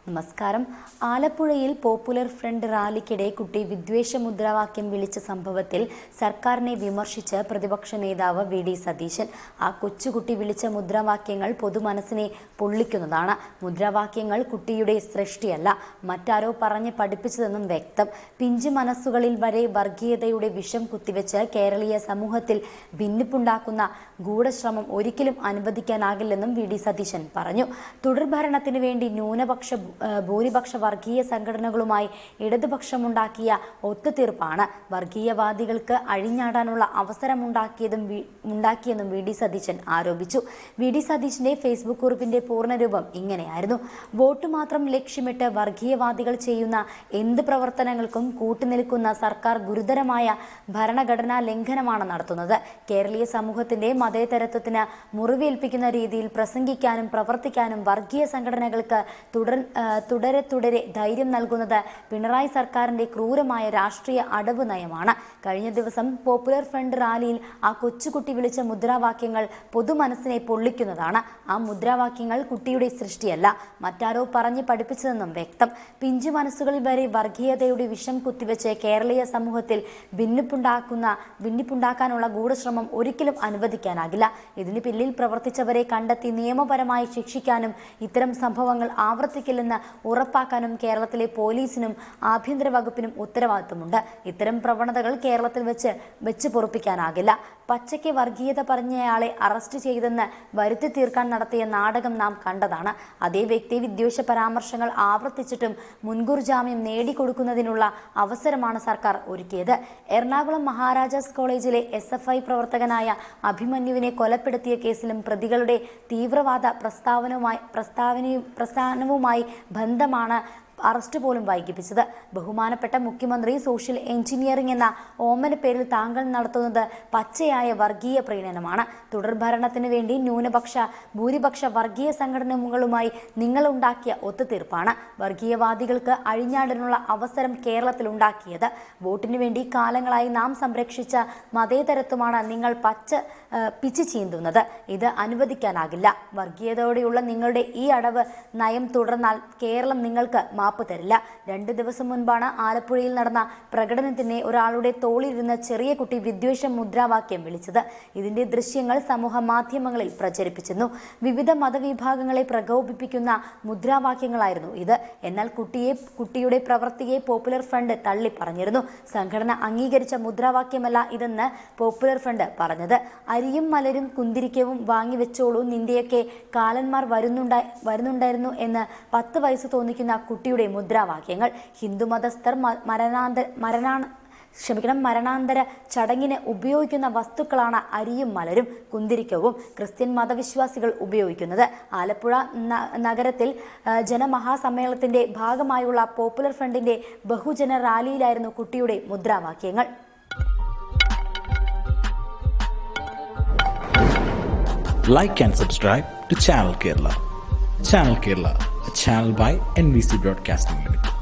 നമസ്കാരം ആലപ്പുഴയിൽ popular front റാലിക്കിടെ കുട്ടി വിദ്വേഷ മുദ്രാവാക്യം വിളിച്ച സംഭവത്തിൽ സർക്കാരിനെ വിമർശിച്ച് പ്രതിപക്ഷ നേതാവ് വി ഡി സതീശൻ ആ കൊച്ചുകുട്ടി വിളിച്ച മുദ്രാവാക്യങ്ങൾ പൊതുമനസ്സിനെ പൊള്ളിക്കുന്നതാണ് മുദ്രാവാക്യങ്ങൾ കുട്ടിയുടെ സൃഷ്ടിയല്ല മറ്റാരോ പറഞ്ഞ് പഠിപ്പിച്ചതെന്നും വ്യക്തം പിഞ്ചു മനസ്സുകളിൽ വരെ വർഗീയതയുടെ വിഷം കുത്തിവെച്ച് കേരളീയ സമൂഹത്തിൽ ഭിന്നിപ്പുണ്ടാക്കുന്ന ഗൂഢശ്രമം ഒരിക്കലും അനുവദിക്കാനാകില്ലെന്നും വി ഡി സതീശൻ പറഞ്ഞു തുടർഭരണത്തിന് വേണ്ടി ന്യൂനപക്ഷ ഏഹ്, ഭൂരിപക്ഷ വർഗീയ സംഘടനകളുമായി ഇടതുപക്ഷമുണ്ടാക്കിയ ഒത്തുതീർപ്പാണ് വർഗീയവാദികൾക്ക് അഴിഞ്ഞാടാനുള്ള അവസരമുണ്ടാക്കിയതും വി- ഉണ്ടാക്കിയെന്നും വി ഡി സതീശൻ ആരോപിച്ചു വി ഡി സതീശന്റെ ഫേസ്ബുക്ക് കുറിപ്പിന്റെ പൂർണ്ണരൂപം ഇങ്ങനെയായിരുന്നു വോട്ട് മാത്രം ലക്ഷ്യമിട്ട് വർഗീയവാദികൾ ചെയ്യുന്ന എന്ത് പ്രവർത്തനങ്ങൾക്കും കൂട്ടുനിൽക്കുന്ന സർക്കാർ ഗുരുതരമായ ഭരണഘടനാ ലംഘനമാണ് നടത്തുന്നത് കേരളീയ സമൂഹത്തിന്റെ മതേതരത്വത്തിന് മുറിവേൽപ്പിക്കുന്ന രീതിയിൽ പ്രസംഗിക്കാനും പ്രവർത്തിക്കാനും വർഗീയ സംഘടനകൾക്ക് തുടർ ആ, തുടരെ തുടരെ ധൈര്യം നൽകുന്നത് പിണറായി സർക്കാരിന്റെ ക്രൂരമായ രാഷ്ട്രീയ അടവ് നയമാണ് കഴിഞ്ഞ ദിവസം പോപ്പുലർ ഫ്രണ്ട് റാലിയിൽ ആ കൊച്ചുകുട്ടി വിളിച്ച മുദ്രാവാക്യങ്ങൾ പൊതുമനസ്സിനെ പൊള്ളിക്കുന്നതാണ് ആ മുദ്രാവാക്യങ്ങൾ കുട്ടിയുടെ സൃഷ്ടിയല്ല മറ്റാരോ പറഞ്ഞ് പഠിപ്പിച്ചതെന്നും വ്യക്തം പിഞ്ചു മനസ്സുകളിൽ വരെ വർഗീയതയുടെ വിഷം കുത്തിവെച്ച് കേരളീയ സമൂഹത്തിൽ ഭിന്നിപ്പുണ്ടാക്കുന്ന ഭിന്നിപ്പുണ്ടാക്കാനുള്ള ഗൂഢശ്രമം ഒരിക്കലും അനുവദിക്കാനാകില്ല ഇതിന് പിന്നിൽ പ്രവർത്തിച്ചവരെ കണ്ടെത്തി നിയമപരമായി ശിക്ഷിക്കാനും ഇത്തരം സംഭവങ്ങൾ ആവർത്തിക്കില്ലെന്ന് ഉറപ്പാക്കാനും കേരളത്തിലെ പോലീസിനും ആഭ്യന്തര വകുപ്പിനും ഉത്തരവാദിത്തമുണ്ട് ഇത്തരം പ്രവണതകൾ കേരളത്തിൽ വെച്ച് വെച്ച് പൊറുപ്പിക്കാനാകില്ല പച്ചയ്ക്ക് വർഗീയത പറഞ്ഞയാളെ അറസ്റ്റ് ചെയ്തെന്ന് വരുത്തി തീർക്കാൻ നടത്തിയ നാടകം നാം കണ്ടതാണ് അതേ വ്യക്തി വിദ്വേഷ പരാമർശങ്ങൾ ആവർത്തിച്ചിട്ടും മുൻകൂർ ജാമ്യം നേടിക്കൊടുക്കുന്നതിനുള്ള അവസരമാണ് സർക്കാർ ഒരുക്കിയത് എറണാകുളം മഹാരാജാസ് കോളേജിലെ എസ് എഫ് ഐ പ്രവർത്തകനായ അഭിമന്യുവിനെ കൊലപ്പെടുത്തിയ കേസിലും പ്രതികളുടെ തീവ്രവാദ പ്രസ്താവനവുമായി പ്രസ്താവനയും പ്രസ്ഥാനവുമായി ബന്ധമാണ് അറസ്റ്റ് പോലും വൈകിപ്പിച്ചത് ബഹുമാനപ്പെട്ട മുഖ്യമന്ത്രി സോഷ്യൽ എഞ്ചിനീയറിംഗ് എന്ന ഓമന പേരിൽ താങ്കൾ നടത്തുന്നത് പച്ചയായ വർഗീയ പ്രീണനമാണ് തുടർഭരണത്തിന് വേണ്ടി ന്യൂനപക്ഷ ഭൂരിപക്ഷ വർഗീയ സംഘടനകളുമായി നിങ്ങൾ ഉണ്ടാക്കിയ ഒത്തുതീർപ്പാണ് വർഗീയവാദികൾക്ക് അഴിഞ്ഞാടാനുള്ള അവസരം കേരളത്തിൽ ഉണ്ടാക്കിയത് വോട്ടിനു വേണ്ടി കാലങ്ങളായി നാം സംരക്ഷിച്ച മതേതരത്വമാണ് നിങ്ങൾ പച്ച ആ, പിച്ചു ചീന്തുന്നത് ഇത് അനുവദിക്കാനാകില്ല വർഗീയതയോടെയുള്ള നിങ്ങളുടെ ഈ അടവ് നയം തുടർന്നാൽ കേരളം നിങ്ങൾക്ക് മാപ്പ് തരില്ല രണ്ടു ദിവസം മുൻപാണ് ആലപ്പുഴയിൽ നടന്ന പ്രകടനത്തിന് ഒരാളുടെ തോളിലിരുന്ന് ചെറിയ കുട്ടി വിദ്വേഷ മുദ്രാവാക്യം വിളിച്ചത് ഇതിന്റെ ദൃശ്യങ്ങൾ സമൂഹ മാധ്യമങ്ങളിൽ പ്രചരിപ്പിച്ചിരുന്നു വിവിധ മതവിഭാഗങ്ങളെ പ്രകോപിപ്പിക്കുന്ന മുദ്രാവാക്യങ്ങളായിരുന്നു ഇത് എന്നാൽ കുട്ടിയെ കുട്ടിയുടെ പ്രവൃത്തിയെ പോപ്പുലർ ഫ്രണ്ട് തള്ളി പറഞ്ഞിരുന്നു സംഘടന അംഗീകരിച്ച മുദ്രാവാക്യമല്ല ഇതെന്ന് പോപ്പുലർ ഫ്രണ്ട് പറഞ്ഞത് അരിയും മലരും കുന്തിരിക്കവും വാങ്ങിവെച്ചോളൂ നിന്റെയൊക്കെ കാലന്മാർ വരുന്നുണ്ടാ വരുന്നുണ്ടായിരുന്നു എന്ന് പത്ത് വയസ്സ് തോന്നിക്കുന്ന കുട്ടിയുടെ മുദ്രാവാക്യങ്ങൾ ഹിന്ദുമതസ്ഥർ മ- മരണാന്ത മരണാ ക്ഷമിക്കണം മരണാന്തര ചടങ്ങിന് ഉപയോഗിക്കുന്ന വസ്തുക്കളാണ് അരിയും മലരും കുന്തിരിക്കവും ക്രിസ്ത്യൻ മതവിശ്വാസികൾ ഉപയോഗിക്കുന്നത് ആലപ്പുഴ ന- നഗരത്തിൽ ആ, ജനമഹാസമ്മേളനത്തിന്റെ ഭാഗമായുള്ള പോപ്പുലർ ഫ്രണ്ടിന്റെ ബഹുജന റാലിയിലായിരുന്നു കുട്ടിയുടെ മുദ്രാവാക്യങ്ങൾ like and subscribe to Channel Kerala. Channel Kerala, a channel by NBC Broadcasting Limited.